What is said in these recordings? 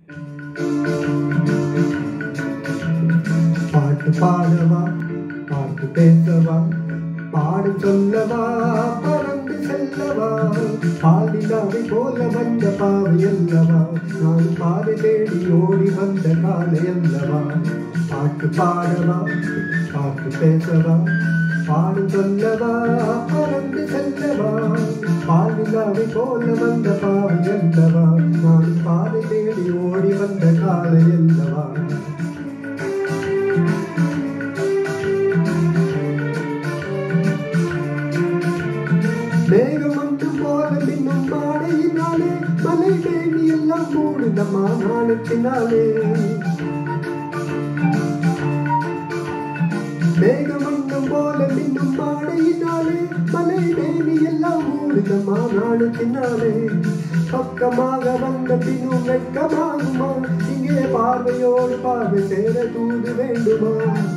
பாட்டு பாடவா பாட்டு பேசவா பாடு சொல்லவா பறந்து செல்லவா பாடினாவை போல வந்த பாவை அல்லவா நான் பாதை தேடி ஓடி வந்த காலை அல்லவா பாட்டு பாடவா பாட்டு பேசவா பாடு சொல்லவா பறந்து செல்லவா பாடினாவை போல வந்த பாவை அல்லவா நான் பாதை தேடி ஓடி வந்த காலை அல்லவா மேகம் மட்டும் போல மின்னும் மாடையினாலே மலை தேவி எல்லாம் மூடுதம்மா நாளத்தினாலே மேகம் மட்டும் போல மின்னும் மாடையினாலே மலை தேவி எல்லாம் மூடுதம்மா நாளத்தினாலே பக்கமாக வந்த பின்னும் வெட்கமாகுமா இங்கே பார்வையோடு பார்வை சேர தூது வேண்டுமா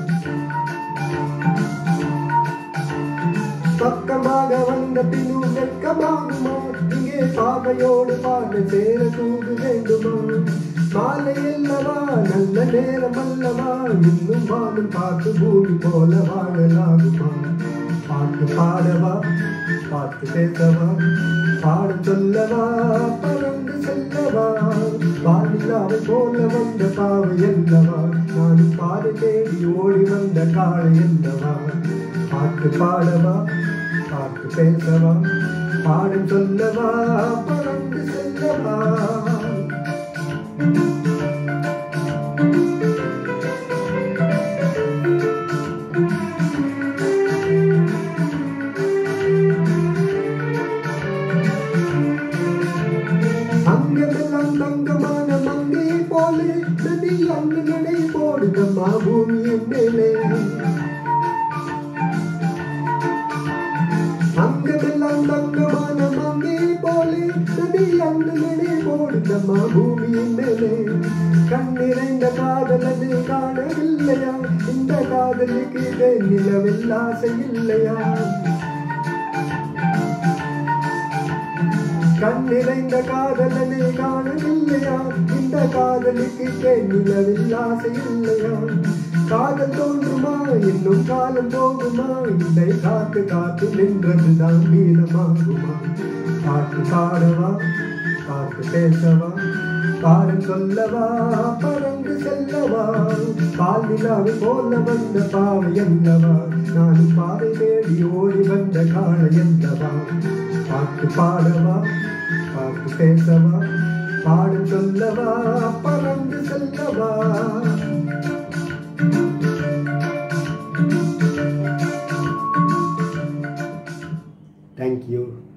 பக்கமாக வந்த பின்னும் வெட்கமாகுமா இங்கே பார்வையோடு பார்வை சேர தூது வேண்டுமா மாலை அல்லவா நல்ல நேரம் அல்லவா இன்னும் வாழும் பார்த்து பூமி போல வாழலாகுமா பாட்டு பாடவா பாட்டு பேசவா பாடு சொல்லவா பறந்து செல்லவா வானிலாவை போல வந்த பாவை அல்லவா நான் பாதை தேடி ஓடி வந்த காளை அல்லவா பாட்டு பாடவா பாட்டு பேசவா பாடம் சொல்லவா பறந்து செல்லவா அங்கமெல்லாம் தங்கமான மங்கை போலே நதி அங்கு நடை போடுதம்மா பூமியின் மேலே அங்கமெல்லாம் தங்கமான மங்கை போலே நதி அங்கு நடை போடுதம்மா பூமியின் மேலே கண்ணிறைந்த காதலது காணவில்லையா இந்த காதலுக்கு நிலவில் ஆசை இல்லையா கண் நிறைந்த காதலனை காணவில்லையா இந்த காதலுக்கு நிலவில் ஆசை இல்லையா காதல் தோன்றுமா இன்னும் காலம் போகுமா இல்லை காத்து காத்து நின்றதுதான் வீரமாகுமா பாட்டு பாடவா பாட்டு பேசவா பாடம் சொல்லவா பறந்து செல்லவா பால் நிலாவை போல வந்த பாவை அல்லவா நான் பாதை தேடி ஓடி வந்த காளை அல்லவா பாட்டு பாடவா பாட்டு பேசவா பாடம் சொல்லவா பறந்து செல்லவா தேங்க்யூ